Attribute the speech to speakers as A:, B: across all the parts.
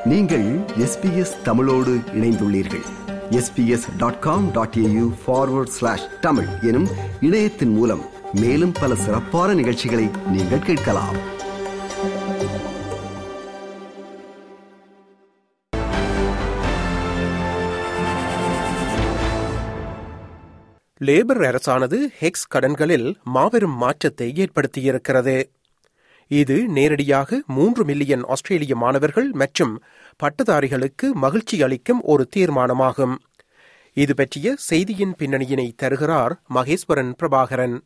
A: நீங்கள் எஸ்பிஎஸ் தமிழோடு இணைந்துள்ளீர்கள் SBS dot com dot AU forward slash Tamil எனும் இணையத்தின் மூலம் மேலும் பல சிறப்பான நிகழ்ச்சிகளை நீங்கள் கேட்கலாம்
B: லேபர் அரசானது ஹெக்ஸ் கடன்களில் மாபெரும் மாற்றத்தை ஏற்படுத்தியிருக்கிறது இது நேரடியாக மூன்று மில்லியன் ஆஸ்திரேலிய மாணவர்கள் மற்றும் பட்டதாரிகளுக்கு மகிழ்ச்சி அளிக்கும் ஒரு தீர்மானமாகும் இது பற்றிய செய்தியின் பின்னணியினை தருகிறார் மகேஸ்வரன் பிரபாகரன்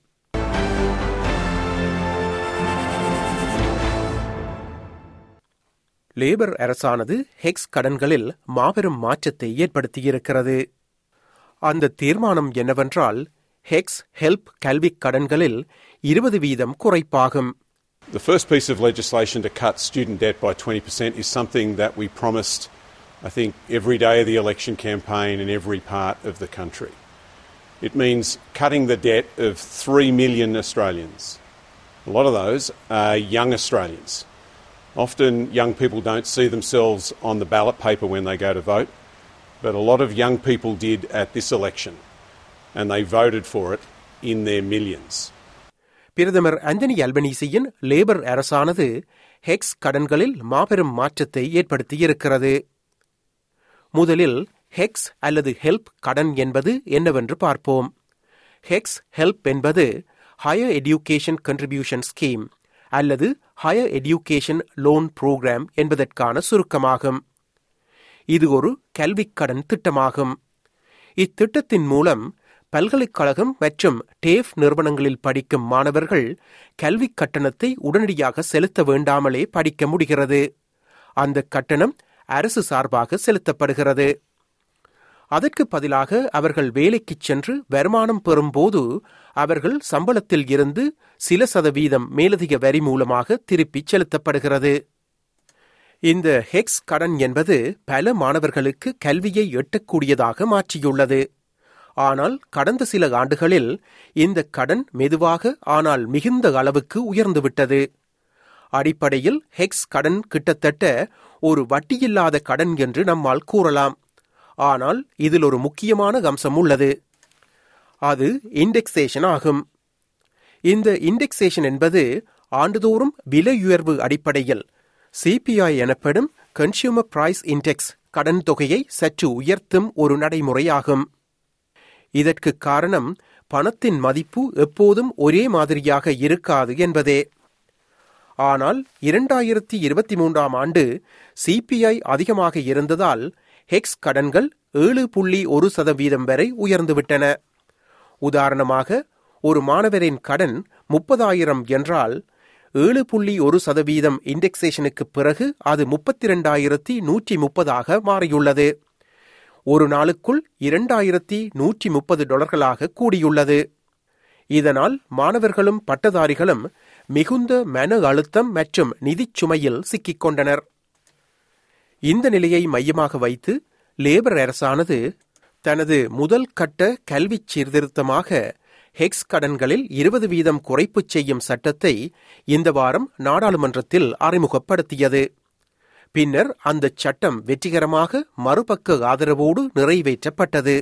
B: லேபர் அரசானது ஹெக்ஸ் கடன்களில் மாபெரும் மாற்றத்தை ஏற்படுத்தியிருக்கிறது அந்த தீர்மானம் என்னவென்றால் ஹெக்ஸ் ஹெல்ப் கல்விக் கடன்களில் இருபது வீதம் குறைப்பாகும்
C: The first piece of legislation to cut student debt by 20% is something that we promised, I think, every day of the election campaign in every part of the country. It means cutting the debt of 3 million Australians. A lot of those are young Australians. Often young people don't see themselves on the ballot paper when they go to vote, but a lot of young people did at this election, and they voted for it in their millions.
B: பிரதமர் Anthony அல்பனீசியின் Labor அரசானது HECS கடன்களில் மாபெரும் மாற்றத்தை ஏற்படுத்தியிருக்கிறது முதலில் hex அல்லது help கடன் என்பது என்னவென்று பார்ப்போம் ஹெக்ஸ் ஹெல்ப் என்பது ஹையர் எடியூகேஷன் கண்ட்ரிபியூஷன் ஸ்கீம் அல்லது ஹையர் எடியூகேஷன் லோன் புரோகிராம் என்பதற்கான சுருக்கமாகும் இது ஒரு கல்விக் கடன் திட்டமாகும் இத்திட்டத்தின் மூலம் பல்கலைக்கழகம் மற்றும் டேஃப் நிறுவனங்களில் படிக்கும் மாணவர்கள் கல்விக் கட்டணத்தை உடனடியாக செலுத்த வேண்டாமலே படிக்க முடிகிறது அந்த கட்டணம் அரசு சார்பாக செலுத்தப்படுகிறது அதற்கு பதிலாக அவர்கள் வேலைக்குச் சென்று வருமானம் பெறும்போது அவர்கள் சம்பளத்தில் இருந்து சில சதவீதம் மேலதிக வரி மூலமாக திருப்பிச் செலுத்தப்படுகிறது இந்த ஹெக்ஸ் கடன் என்பது பல மாணவர்களுக்கு கல்வியை எட்டக்கூடியதாக மாற்றியுள்ளது ஆனால் கடந்த சில ஆண்டுகளில் இந்த கடன் மெதுவாக ஆனால் மிகுந்த அளவுக்கு உயர்ந்துவிட்டது அடிப்படையில் ஹெக்ஸ் கடன் கிட்டத்தட்ட ஒரு வட்டியில்லாத கடன் என்று நம்மால் கூறலாம் ஆனால் இதில் ஒரு முக்கியமான அம்சம் உள்ளது அது இண்டெக்ஸேஷன் ஆகும் இந்த இண்டெக்ஸேஷன் என்பது ஆண்டுதோறும் விலையுயர்வு அடிப்படையில் சிபிஐ எனப்படும் கன்சியூமர் பிரைஸ் இண்டெக்ஸ் கடன் தொகையை சற்று உயர்த்தும் ஒரு நடைமுறையாகும் இதற்கு காரணம் பணத்தின் மதிப்பு எப்போதும் ஒரே மாதிரியாக இருக்காது என்பதே ஆனால் இரண்டாயிரத்தி இருபத்தி மூன்றாம் ஆண்டு சிபிஐ அதிகமாக இருந்ததால் ஹெக்ஸ் கடன்கள் ஏழு புள்ளி ஒரு சதவீதம் வரை உயர்ந்துவிட்டன உதாரணமாக ஒரு மாணவரின் கடன் முப்பதாயிரம் என்றால் ஏழு புள்ளி ஒரு சதவீதம் இண்டெக்ஸேஷனுக்கு பிறகு அது முப்பத்தி இரண்டாயிரத்தி நூற்றி முப்பதாக மாறியுள்ளது ஒரு நாளுக்குள் இரண்டாயிரத்தி நூற்றி முப்பது டாலர்களாக கூடியுள்ளது இதனால் மாணவர்களும் பட்டதாரிகளும் மிகுந்த மன அழுத்தம் மற்றும் நிதிச் சுமையில் சிக்கிக் கொண்டனர் இந்த நிலையை மையமாக வைத்து லேபர் அரசானது தனது முதல் கட்ட கல்விச் சீர்திருத்தமாக ஹெக்ஸ் கடன்களில் இருபது வீதம் குறைப்பு செய்யும் சட்டத்தை இந்த வாரம் நாடாளுமன்றத்தில் அறிமுகப்படுத்தியது பின்னர் அந்த சட்டம் வெற்றிகரமாக மறுபக்க ஆதரவோடு நிறைவேற்றப்பட்டது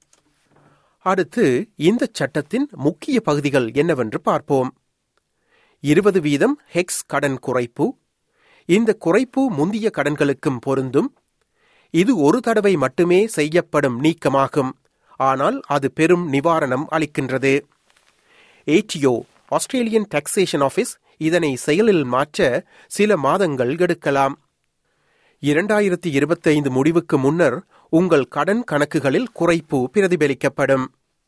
B: அடுத்து இந்த சட்டத்தின் முக்கிய பகுதிகள் என்னவென்று பார்ப்போம் இருபது வீதம் ஹெக்ஸ் கடன் குறைப்பு இந்த குறைப்பு முந்திய கடன்களுக்கும் பொருந்தும் இது ஒரு தடவை மட்டுமே செய்யப்படும் நீக்கமாகும் ஆனால் அது பெரும் நிவாரணம் அளிக்கின்றது ஏடிஓ ஆஸ்திரேலியன் டாக்ஸேஷன் ஆபீஸ் இதனை செயலில் மாற்ற சில மாதங்கள் எடுக்கலாம் இரண்டாயிரத்தி இருபத்தைந்து முடிவுக்கு முன்னர் உங்கள் கடன் கணக்குகளில் குறைப்பு பிரதிபலிக்கப்படும்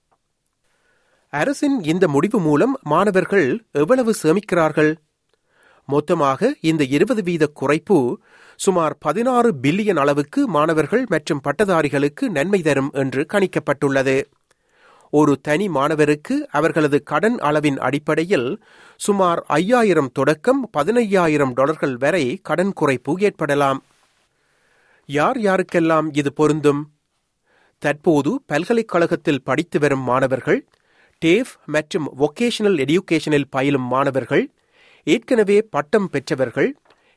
B: அரசின் இந்த முடிவு மூலம் மாணவர்கள் எவ்வளவு சேமிக்கிறார்கள் மொத்தமாக இந்த இருபது வீத குறைப்பு சுமார் பதினாறு பில்லியன் அளவுக்கு மாணவர்கள் மற்றும் பட்டதாரிகளுக்கு நன்மை தரும் என்று கணிக்கப்பட்டுள்ளது ஒரு தனி மாணவருக்கு அவர்களது கடன் அளவின் அடிப்படையில் சுமார் ஐயாயிரம் தொடக்கம் பதினையாயிரம் டாலர்கள் வரை கடன் குறைப்பு ஏற்படலாம் யார் யாருக்கெல்லாம் இது பொருந்தும் தற்போது பல்கலைக்கழகத்தில் படித்து வரும் மாணவர்கள் டேஃப் மற்றும் வொகேஷனல் எடியூகேஷனில் பயிலும் மாணவர்கள் ஏற்கனவே பட்டம் பெற்றவர்கள்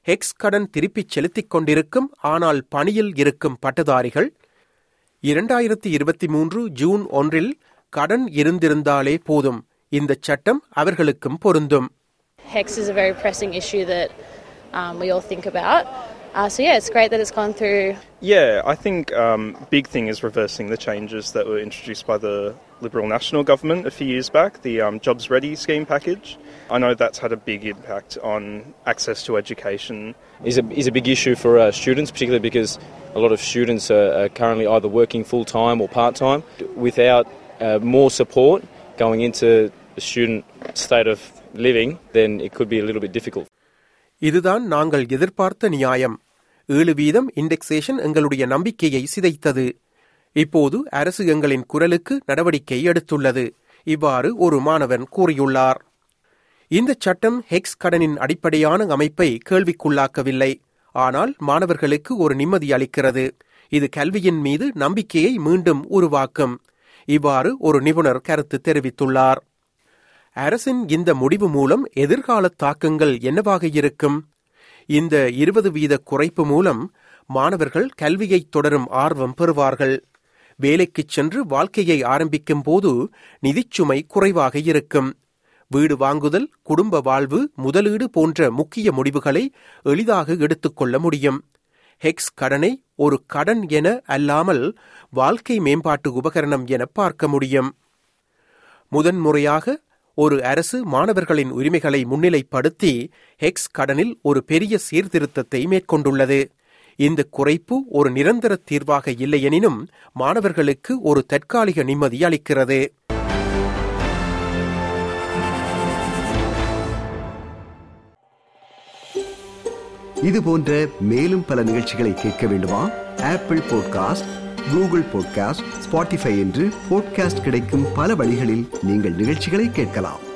B: ஹெக்ஸ் கடன் திருப்பிச் செலுத்திக் கொண்டிருக்கும் ஆனால் பணியில் இருக்கும் பட்டதாரிகள் இரண்டாயிரத்தி இருபத்தி மூன்று ஜூன் ஒன்றில் கடன் இருந்திருந்தாலே போதும் இந்த சட்டம் அவர்களுக்கும் பொருந்தும்
D: HEX is a very pressing issue that um, we all think about. Uh, so yeah, it's great that it's gone through.
E: Yeah, I think um, big thing is reversing the changes that were introduced by the Liberal National Government a few years back, the um, Jobs Ready scheme package. I know that's had a big impact on access to education.
F: is a, is a big issue for uh, students, particularly because a lot of students are, are currently either working full time or part time. Without uh, more support going into the student state of living, then it could be a little bit difficult.
B: இதுதான் நாங்கள் எதிர்பார்த்த நியாயம் ஏழு வீதம் indexation எங்களுடைய நம்பிக்கையை சிதைத்தது இப்போது அரசு எங்களின் குரலுக்கு நடவடிக்கை எடுத்துள்ளது இவ்வாறு ஒரு மாணவன் கூறியுள்ளார் இந்த சட்டம் ஹெக்ஸ் கடனின் அடிப்படையான அமைப்பை கேள்விக்குள்ளாக்கவில்லை ஆனால் மாணவர்களுக்கு ஒரு நிம்மதி அளிக்கிறது இது கல்வியின் மீது நம்பிக்கையை மீண்டும் உருவாக்கும் இவ்வாறு ஒரு நிபுணர் கருத்து தெரிவித்துள்ளார் அரசின் இந்த முடிவு மூலம் எதிர்கால தாக்கங்கள் என்னவாக இருக்கும் இந்த இருபது வீத குறைப்பு மூலம் மாணவர்கள் கல்வியை தொடரும் ஆர்வம் பெறுவார்கள் வேலைக்குச் சென்று வாழ்க்கையை ஆரம்பிக்கும் போது நிதிச்சுமை குறைவாக இருக்கும் வீடு வாங்குதல் குடும்ப வாழ்வு முதலீடு போன்ற முக்கிய முடிவுகளை எளிதாக எடுத்துக்கொள்ள முடியும் ஹெக்ஸ் கடனை ஒரு கடன் என அல்லாமல் வாழ்க்கை மேம்பாட்டு உபகரணம் என பார்க்க முடியும் முதன்முறையாக ஒரு அரசு மாணவர்களின் உரிமைகளை முன்னிலைப்படுத்தி ஹெக்ஸ் கடனில் ஒரு பெரிய சீர்திருத்தத்தை மேற்கொண்டுள்ளது இந்த குறைப்பு ஒரு நிரந்தர தீர்வாக இல்லையெனினும் மாணவர்களுக்கு ஒரு தற்காலிக நிம்மதி அளிக்கிறது
A: இது போன்ற மேலும் பல நிகழ்ச்சிகளை கேட்க வேண்டுமா Apple podcast Google podcast Spotify என்று பாட்காஸ்ட் கிடைக்கும் பல வழிகளில் நீங்கள் நிகழ்ச்சிகளை கேட்கலாம்